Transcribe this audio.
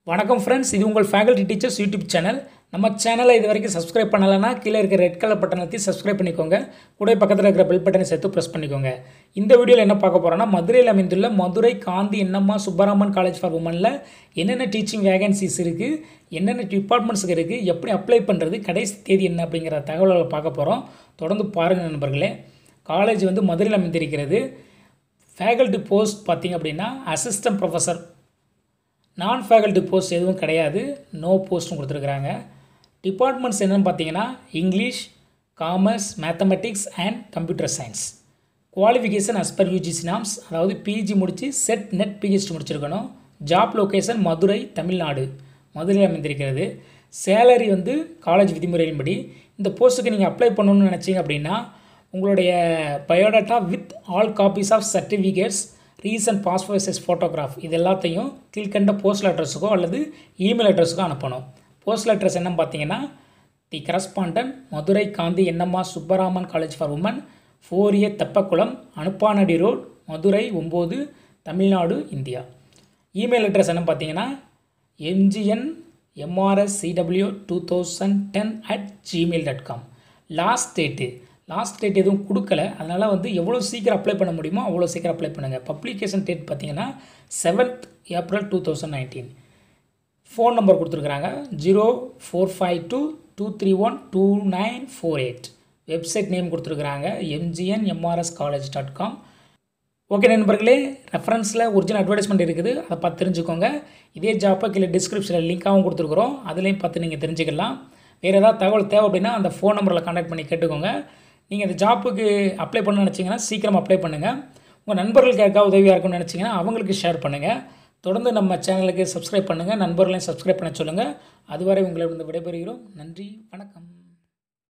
வணக்கம் ஃப்ரெண்ட்ஸ் இது உங்கள் ஃபேக்கல்டி டீச்சர்ஸ் யூடியூப் சேனல் நம்ம சேனலை இது வரைக்கும் சப்ஸ்கிரைப் பண்ணலைன்னா கீழே இருக்கிற ரெட் கலர் பட்டனை சப்ஸ்கிரைப் பண்ணிக்கோங்க கூட பக்கத்தில் இருக்கிற பெல் பட்டனை சேர்த்து ப்ரெஸ் பண்ணிக்கோங்க இந்த வீடியோவில் என்ன பார்க்க போகிறோன்னா மதுரையில் அமைந்துள்ள மதுரை காந்தி என்னம்மா சுப்பராமன் காலேஜ் ஃபார் உமனில் என்னென்ன டீச்சிங் வேகன்சிஸ் இருக்குது என்னென்ன டிபார்ட்மெண்ட்ஸுக்கு இருக்குது எப்படி அப்ளை பண்ணுறது கடைசி தேதி என்ன அப்படிங்கிற தகவல்களை பார்க்க போகிறோம் தொடர்ந்து பாருங்கள் நண்பர்களே காலேஜ் வந்து மதுரையில் அமைந்திருக்கிறது ஃபேக்கல்டி போஸ்ட் பார்த்தீங்க அப்படின்னா அசிஸ்டன்ட் ப்ரொஃபஸர் நான் ஃபேக்கல்டி போஸ்ட் எதுவும் கிடையாது நோ போஸ்ட்டும் கொடுத்துருக்குறாங்க டிபார்ட்மெண்ட்ஸ் என்னென்னு பார்த்தீங்கன்னா English commerce mathematics and computer science qualification as per UGC norms அதாவது பிஜி முடித்து செட் நெட் பிஹெச்டி முடிச்சிருக்கணும் ஜாப் லொக்கேஷன் மதுரை தமிழ்நாடு மதுரையில் அமைந்திருக்கிறது சேலரி வந்து காலேஜ் விதிமுறையின்படி இந்த போஸ்ட்டுக்கு நீங்கள் அப்ளை பண்ணணும்னு நினச்சிங்க அப்படின்னா உங்களுடைய biodata with all copies of certificates recent passport size photograph இது எல்லாத்தையும் கீழ்கண்ட போஸ்டல் அட்ரஸுக்கோ அல்லது இமெயில் அட்ரஸுக்கோ அனுப்பணும் போஸ்டல் அட்ரஸ் என்னன்னு பார்த்தீங்கன்னா தி கரஸ்பாண்டன் மதுரை காந்தி என்னம்மா Subbaraman college for women four A Theppakulam Anuppanadi road Madurai ஒம்பது தமிழ்நாடு இந்தியா இமெயில் அட்ரஸ் என்ன பார்த்தீங்கன்னா M G N M R S C W two thousand ten at Gmail dot com last date last date எதுவும் கொடுக்கல அதனால் வந்து எவ்வளோ சீக்கிரம் அப்ளை பண்ண முடியுமோ அவ்வளோ சீக்கிரம் அப்ளை பண்ணுங்கள் பப்ளிகேஷன் டேட் பார்த்தீங்கன்னா seventh April two thousand nineteen phone number கொடுத்துருக்குறாங்க zero four five two two three one two nine four eight website name கொடுத்துருக்குறாங்க M G N M R S college dot com okay நண்பர்களே ரெஃபரன்ஸில் ஒரிஜினல் அட்வர்டைஸ்மெண்ட் இருக்குது அதை பார்த்து தெரிஞ்சுக்கோங்க இதே ஜாப்பை கீழே டிஸ்கிரிப்ஷனில் லிங்காகவும் கொடுத்துருக்குறோம் அதுலேயும் பார்த்து நீங்கள் தெரிஞ்சுக்கலாம் வேறு ஏதாவது தகவல் தேவை அப்படின்னா அந்த ஃபோன் நம்பரில் கான்டாக்ட் பண்ணி கேட்டுக்கோங்க நீங்கள் இந்த ஜாப்புக்கு அப்ளை பண்ண நினச்சிங்கன்னா சீக்கிரம் அப்ளை பண்ணுங்கள் உங்கள் நண்பர்களுக்கு யாருக்காவது உதவியாக இருக்கும்னு நினச்சிங்கன்னா அவங்களுக்கு ஷேர் பண்ணுங்கள் தொடர்ந்து நம்ம சேனலுக்கு சப்ஸ்கிரைப் பண்ணுங்கள் நண்பர்களையும் சப்ஸ்கிரைப் பண்ண சொல்லுங்கள் அதுவரை உங்களிடம் விடைபெறுகிறோம் நன்றி வணக்கம்